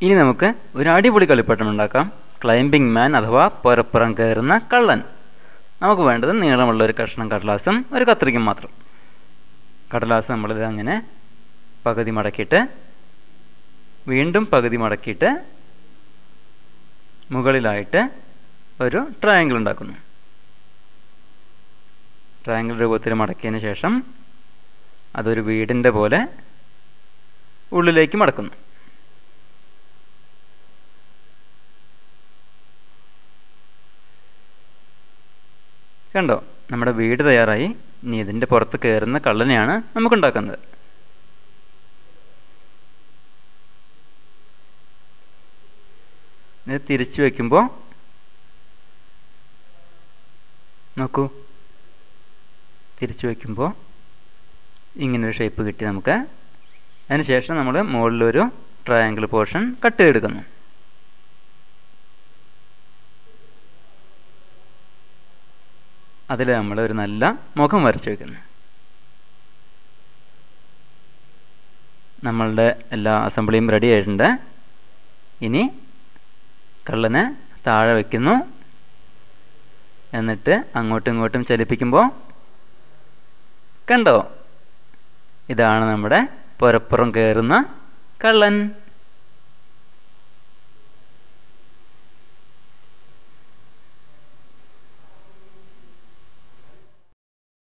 ഇനി നമുക്ക് ഒരു അടിപൊളി കളിപ്പാട്ടം ഉണ്ടാക്കാം ക്ലൈംബിംഗ് മാൻ അഥവാ പുരപ്പുറം കയറുന്ന കള്ളൻ നമുക്ക് വേണ്ടത് നീളമുള്ള ഒരു കഷ്ണം കടലാസും ഒരു കത്രിക്കും മാത്രം കടലാസ് നമ്മളിത് അങ്ങനെ പകുതി മടക്കിയിട്ട് വീണ്ടും പകുതി മടക്കിയിട്ട് മുകളിലായിട്ട് ഒരു ട്രയാങ്കിൾ ഉണ്ടാക്കുന്നു ട്രയാങ്കിൾ രൂപത്തിൽ മടക്കിയതിന് ശേഷം അതൊരു വീടിൻ്റെ പോലെ ഉള്ളിലേക്ക് മടക്കുന്നു കണ്ടോ നമ്മുടെ വീട് തയ്യാറായി ഇനി ഇതിൻ്റെ പുറത്ത് കയറുന്ന കള്ളനെയാണ് നമുക്കുണ്ടാക്കുന്നത് ഇത് തിരിച്ചു വയ്ക്കുമ്പോൾ നോക്കൂ തിരിച്ചു വയ്ക്കുമ്പോൾ ഇങ്ങനൊരു ഷേപ്പ് കിട്ടി നമുക്ക് അതിനുശേഷം നമ്മൾ മുകളിലൊരു ട്രയാങ്കിൾ പോർഷൻ കട്ട് ചെയ്തെടുക്കുന്നു അതിൽ നമ്മൾ ഒരു നല്ല മുഖം വരച്ചു വയ്ക്കുന്നു നമ്മളുടെ എല്ലാ അസംബ്ലിയും റെഡി ആയിട്ടുണ്ട് ഇനി കള്ളനെ താഴെ വയ്ക്കുന്നു എന്നിട്ട് അങ്ങോട്ടും ഇങ്ങോട്ടും ചലിപ്പിക്കുമ്പോൾ കണ്ടോ ഇതാണ് നമ്മുടെ പുരപ്പുറം കയറുന്ന കള്ളൻ